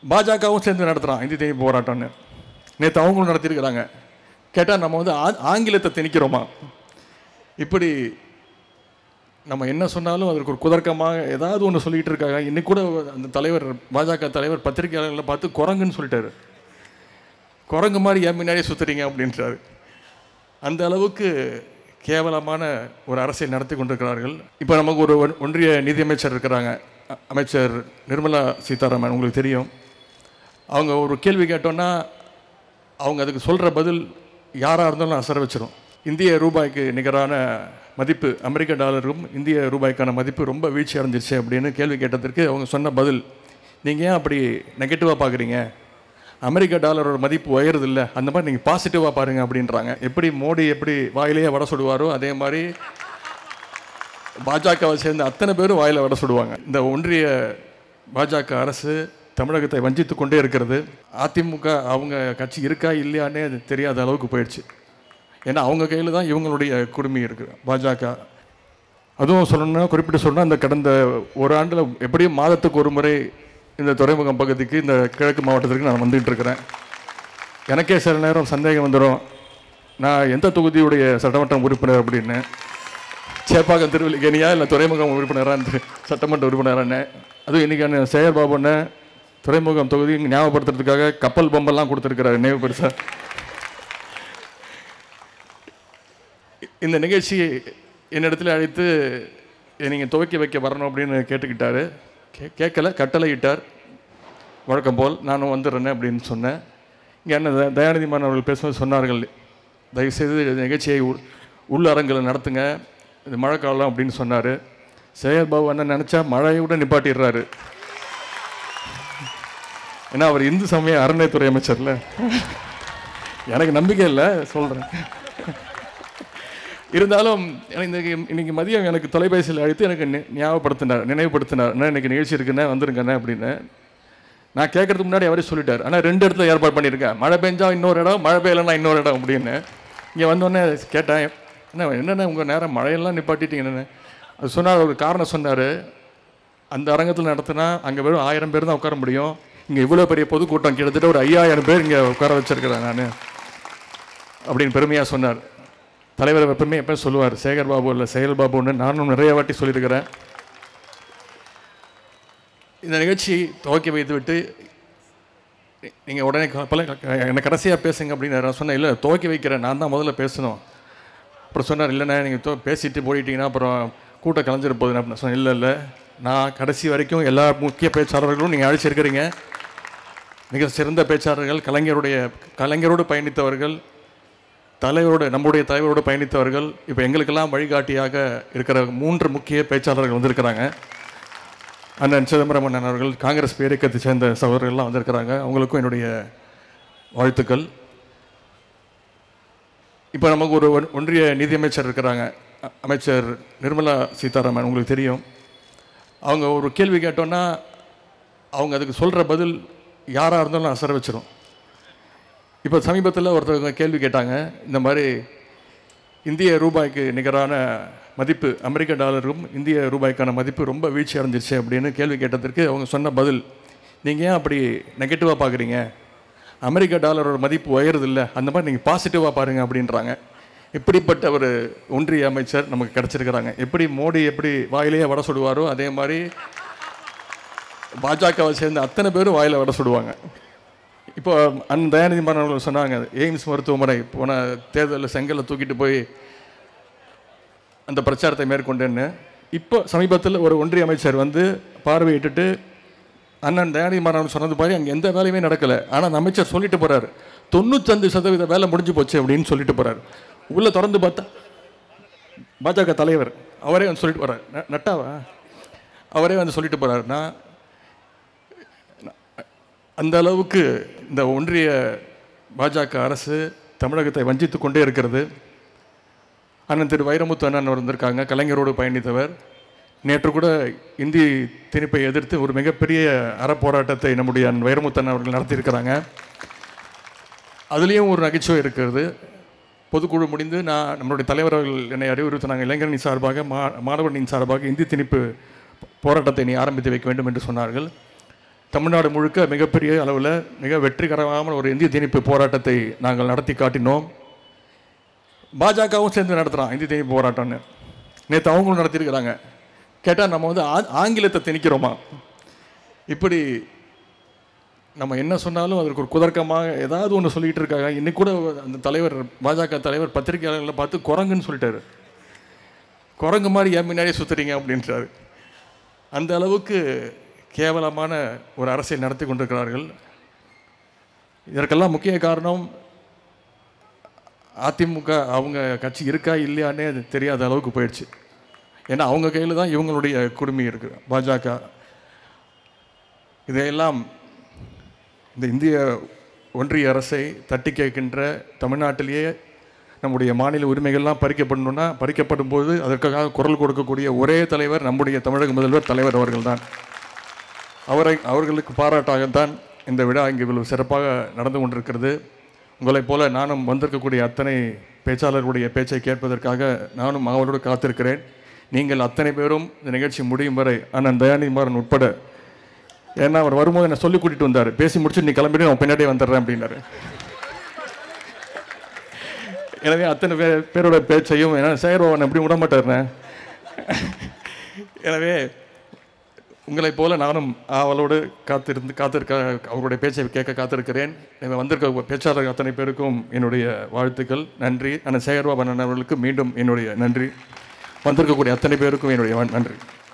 பாஜகவும் சேர்ந்து நடத்துகிறான் இந்தி திணிப்பு போராட்டம்னு நேற்று அவங்களும் நடத்தியிருக்கிறாங்க கேட்டால் நம்ம வந்து ஆ- ஆங்கிலத்தை திணிக்கிறோமா இப்படி நம்ம என்ன சொன்னாலும் அதற்கு ஒரு குதர்க்கமாக ஏதாவது ஒன்று சொல்லிட்டு இருக்காங்க இன்னைக்கு கூட அந்த தலைவர் பாஜக தலைவர் பத்திரிகையாளர்களை பார்த்து குரங்குன்னு சொல்லிட்டாரு குரங்கு மாதிரி ஏன் முன்னாடியே சுத்துறீங்க அப்படின்றாரு அந்த அளவுக்கு கேவலமான ஒரு அரசியல் நடத்தி கொண்டிருக்கிறார்கள் இப்போ நமக்கு ஒரு ஒன்- ஒன்றிய நிதியமைச்சர் இருக்கிறாங்க அ- அமைச்சர் நிர்மலா சீதாராமன் உங்களுக்கு தெரியும் அவங்க ஒரு கேள்வி கேட்டோன்னா அவங்க அதுக்கு சொல்கிற பதில் யாராக இருந்தாலும் அசர வச்சிரும் இந்திய ரூபாய்க்கு நிகரான மதிப்பு அமெரிக்க டாலரும் இந்திய ரூபாய்க்கான மதிப்பு ரொம்ப வீழ்ச்சி அடைஞ்சிருச்சு அப்படின்னு கேள்வி கேட்டதற்கு அவங்க சொன்ன பதில் நீங்கள் ஏன் அப்படி நெகட்டிவாக பார்க்குறீங்க அமெரிக்க டாலரோட மதிப்பு உயருது இல்லை அந்த மாதிரி நீங்கள் பாசிட்டிவாக பாருங்க அப்படின்றாங்க எப்படி மோடி எப்படி வாயிலேயே வடை சுடுவாரோ அதே மாதிரி பாஜகவை சேர்ந்த அத்தனை பேரும் வாயில வடை சுடுவாங்க இந்த ஒன்றிய பாஜக அரசு தமிழகத்தை வஞ்சித்து கொண்டே இருக்கிறது அதிமுக அவங்க கட்சி இருக்கா இல்லையானே அது தெரியாத அளவுக்கு போயிடுச்சு ஏன்னா அவங்க கையில் தான் இவங்களுடைய குடுமி இருக்குது பாஜக அதுவும் சொல்லணும்னா குறிப்பிட்டு சொல்லணும்னா இந்த கடந்த ஒரு ஆண்டில் எப்படியும் மாதத்துக்கு ஒரு முறை இந்த துறைமுகம் பகுதிக்கு இந்த கிழக்கு மாவட்டத்திற்கு நான் வந்துகிட்டு இருக்கிறேன் எனக்கே சில நேரம் சந்தேகம் வந்துடும் நான் எந்த தொகுதியுடைய சட்டமன்ற உறுப்பினர் அப்படின்னு சேப்பாக்கம் திருவல்லிக்கேணியா இல்லை துறைமுகம் உறுப்பினரான்னு சட்டமன்ற உறுப்பினரான்னு அதுவும் இன்றைக்கான சேகர் பாபுன்னு துறைமுகம் தொகுதி ஞாபகப்படுத்துறதுக்காக கப்பல் பொம்பெல்லாம் கொடுத்துருக்கிறாரு நினைவு பெருசா இந்த நிகழ்ச்சி என்னிடத்துல அழைத்து நீங்கள் துவக்கி வைக்க வரணும் அப்படின்னு கேட்டுக்கிட்டாரு கே கேட்கல கட்டளையிட்டார் வழக்கம் போல் நானும் வந்துடுறேன் அப்படின்னு சொன்னேன் இங்கே என்ன த- தயாநிதி மாறன் அவர்கள் பேசும்போது சொன்னார்கள் தயவுசெய்து இந்த நிகழ்ச்சியை உள் உள்ளரங்கில் நடத்துங்க இது மழைக்காலம் அப்படின்னு சொன்னார் சேகர் பாபு என்ன நினச்சா மழையை கூட நிப்பாட்டிடுறாரு ஏன்னா அவர் இந்து சமய அறநிலைத்துறை அமைச்சர்ல எனக்கு நம்பிக்கை இல்லை சொல்கிறேன் இருந்தாலும் எனக்கு இன்னைக்கு இன்னைக்கு மதியம் எனக்கு தொலைபேசியில் அழைத்து எனக்கு நி- ஞாபகப்படுத்தினார் நினைவுபடுத்தினார் அண்ணா இன்னைக்கு நிகழ்ச்சி இருக்குண்ணே வந்துருங்கண்ணே அப்படின்னு நான் கேட்கறதுக்கு முன்னாடி அவரே சொல்லிட்டார் ஆனால் ரெண்டு இடத்துல ஏற்பாடு பண்ணியிருக்கேன் மழை பெஞ்சா இன்னொரு இடம் மழை பெய்யலைன்னா இன்னொரு இடம் அப்படின்னு இங்கே வந்தோடனே கேட்டேன் என்ன என்னென்ன உங்கள் நேரம் மழையெல்லாம் நிப்பாட்டிட்டீங்க என்னென்ன அது சொன்னார் ஒரு காரணம் சொன்னார் அந்த அரங்கத்தில் நடத்தினா அங்கே வெறும் ஆயிரம் பேர் தான் உட்கார முடியும் இங்கே இவ்வளோ பெரிய பொதுக்கூட்டம் கிட்டத்தட்ட ஒரு ஐயாயிரம் பேர் இங்கே உட்கார வச்சிருக்கிறேன் நான் அப்படின்னு பெருமையாக சொன்னார் தலைவர் எப்பவுமே எப்போ சொல்லுவார் சேகர் பாபு இல்லை செயல் பாபுன்னு நானும் நிறைய வாட்டி சொல்லியிருக்கிறேன் இந்த நிகழ்ச்சி துவக்கி வைத்து விட்டு நீங்கள் உடனே பல என்னை கடைசியாக பேசுங்க அப்படின்னு நான் சொன்னேன் இல்லை துவக்கி வைக்கிறேன் நான் தான் முதல்ல பேசணும் அப்புறம் சொன்னார் இல்லைண்ணே நீங்கள் பேசிட்டு போயிட்டீங்கன்னா அப்புறம் கூட்டம் கலைஞ்சிட போகுதுன்னு அப்படின்னு சொன்னேன் இல்லை இல்லை நான் கடைசி வரைக்கும் எல்லா முக்கிய பேச்சாளர்களும் நீங்கள் அழைச்சிருக்கிறீங்க மிக சிறந்த பேச்சாளர்கள் கலைஞருடைய கலைஞரோடு பயணித்தவர்கள் தலைவரோடு நம்முடைய தலைவரோடு பயணித்தவர்கள் இப்போ எங்களுக்கெல்லாம் வழிகாட்டியாக இருக்கிற மூன்று முக்கிய பேச்சாளர்கள் வந்திருக்கிறாங்க அண்ணன் சிதம்பரம் அண்ணன் அவர்கள் காங்கிரஸ் பேரியக்கத்தை சேர்ந்த சகோதரர்கள்லாம் வந்திருக்கிறாங்க அவங்களுக்கும் என்னுடைய வாழ்த்துக்கள் இப்போ நமக்கு ஒரு ஒன்- ஒன்றிய நிதியமைச்சர் இருக்கிறாங்க அ- அமைச்சர் நிர்மலா சீதாராமன் உங்களுக்கு தெரியும் அவங்க ஒரு கேள்வி கேட்டோன்னா அவங்க அதுக்கு சொல்கிற பதில் யாராக இருந்தாலும் அசர வச்சிரும் இப்போ சமீபத்தில் ஒருத்தவங்க கேள்வி கேட்டாங்க இந்த மாதிரி இந்திய ரூபாய்க்கு நிகரான மதிப்பு அமெரிக்க டாலரும் இந்திய ரூபாய்க்கான மதிப்பு ரொம்ப வீழ்ச்சி அடைஞ்சிருச்சு அப்படின்னு கேள்வி கேட்டதற்கு அவங்க சொன்ன பதில் நீங்கள் ஏன் அப்படி நெகட்டிவாக பார்க்குறீங்க அமெரிக்க டாலரோட மதிப்பு உயருது இல்லை அந்த மாதிரி நீங்கள் பாசிட்டிவாக பாருங்க அப்படின்றாங்க இப்படிப்பட்ட ஒரு ஒன்றிய அமைச்சர் நமக்கு கிடச்சிருக்கிறாங்க எப்படி மோடி எப்படி வாயிலேயே வடை சுடுவாரோ அதே மாதிரி பாஜகவை சேர்ந்த அத்தனை பேரும் வாயில வடை சுடுவாங்க இப்போ அண்ணன் தயாநிதி மாறன் அவர்கள் சொன்னாங்க எய்ம்ஸ் மருத்துவமனை போன தேர்தலில் செங்கலை தூக்கிட்டு போய் அந்த பிரச்சாரத்தை மேற்கொண்டேன்னு இப்போ சமீபத்தில் ஒரு ஒன்றிய அமைச்சர் வந்து பார்வையிட்டுட்டு அண்ணன் தயாநிதி மாறன் சொன்னது மாதிரி அங்கே எந்த வேலையுமே நடக்கலை ஆனால் அந்த அமைச்சர் சொல்லிட்டு போறாரு தொண்ணூத்தஞ்சு சதவீத வேலை முடிஞ்சு போச்சு அப்படின்னு சொல்லிட்டு போறாரு உள்ள திறந்து பார்த்தா பாஜக தலைவர் அவரே வந்து சொல்லிட்டு போறாரு ந- நட்டாவா அவரே வந்து சொல்லிட்டு போறாருன்னா அந்த அளவுக்கு இந்த ஒன்றிய பாஜக அரசு தமிழகத்தை வஞ்சித்து கொண்டே இருக்கிறது அண்ணன் திரு வைரமுத்து அண்ணன் வந்திருக்காங்க கலைஞரோடு பயணித்தவர் நேற்று கூட இந்தி திணிப்பை எதிர்த்து ஒரு மிகப்பெரிய அறப்போராட்டத்தை நம்முடைய அண்ணன் வைரமுத்து அண்ணன் அவர்கள் நடத்தியிருக்கிறாங்க அதுலேயும் ஒரு நகைச்சுவை இருக்கிறது பொதுக்குழு முடிந்து நான் நம்மளுடைய தலைவர் அவர்கள் என்னை அறிவுறுத்தினாங்க இளைஞரணி சார்பாக மா மாணவர்களின் சார்பாக இந்தி திணிப்பு போராட்டத்தை நீ ஆரம்பித்து வைக்க வேண்டும் என்று சொன்னார்கள் தமிழ்நாடு முழுக்க மிகப்பெரிய அளவில் மிக வெற்றிகரமான ஒரு இந்திய திணிப்பு போராட்டத்தை நாங்கள் நடத்தி காட்டினோம் பாஜகவும் சேர்ந்து நடத்துகிறான் இந்திய திணிப்பு போராட்டம்னு நேற்று அவங்களும் நடத்தியிருக்கிறாங்க கேட்டால் நம்ம வந்து ஆ- ஆங்கிலத்தை திணிக்கிறோமா இப்படி நம்ம என்ன சொன்னாலும் அதற்கு ஒரு குதர்க்கமாக ஏதாவது ஒன்று சொல்லிட்டு இருக்காங்க இன்னைக்கு கூட அந்த தலைவர் பாஜக தலைவர் பத்திரிகையாளர்களை பார்த்து குரங்குன்னு சொல்லிட்டாரு குரங்கு மாதிரி ஏன் முன்னாடியே சுத்துறீங்க அப்படின்றாரு அந்த அளவுக்கு கேவலமான ஒரு அரசியல் நடத்தி கொண்டிருக்கிறார்கள் இதற்கெல்லாம் முக்கிய காரணம் அதிமுக அவங்க கட்சி இருக்கா இல்லையானே அது தெரியாத அளவுக்கு போயிடுச்சு ஏன்னா அவங்க கையில் தான் இவங்களுடைய குடுமி இருக்குது பாஜக இதையெல்லாம் இந்த இந்திய ஒன்றிய அரசை தட்டி கேட்கின்ற தமிழ்நாட்டிலேயே நம்முடைய மாநில உரிமைகள்லாம் பறிக்கப்படணும்னா பறிக்கப்படும் போது அதற்காக குரல் கொடுக்கக்கூடிய ஒரே தலைவர் நம்முடைய தமிழக முதல்வர் தலைவர் அவர்கள்தான் அவரை அவர்களுக்கு பாராட்டாகத்தான் இந்த விழா இங்கு இவ்வளவு சிறப்பாக நடந்து கொண்டிருக்கிறது உங்களைப் போல நானும் வந்திருக்கக்கூடிய அத்தனை பேச்சாளர்களுடைய பேச்சை கேட்பதற்காக நானும் அவரோடு காத்திருக்கிறேன் நீங்கள் அத்தனை பேரும் இந்த நிகழ்ச்சி முடியும் வரை அண்ணன் தயாநிதி மாறன் உட்பட ஏன்னா அவர் வரும்போது என்னை சொல்லி கூட்டிட்டு வந்தார் பேசி முடிச்சு நீ கிளம்பிட்டு நான் பின்னாடியே வந்துடுறேன் அப்படின்னாரு எனவே அத்தனை பேர் பேரோட பேச்சையும் ஏன்னா சேகர்பாபன் எப்படி விட மாட்டாருண்ணே எனவே உங்களைப் போல நானும் ஆவலோடு காத்திருந்து காத்திருக்க அவருடைய பேச்சை கேட்க காத்திருக்கிறேன் எனவே வந்திருக்க பேச்சாளர் அத்தனை பேருக்கும் என்னுடைய வாழ்த்துக்கள் நன்றி அண்ணன் சேகர்பாபு அண்ணன் அவர்களுக்கு மீண்டும் என்னுடைய நன்றி வந்திருக்கக்கூடிய அத்தனை பேருக்கும் என்னுடைய வ- நன்றி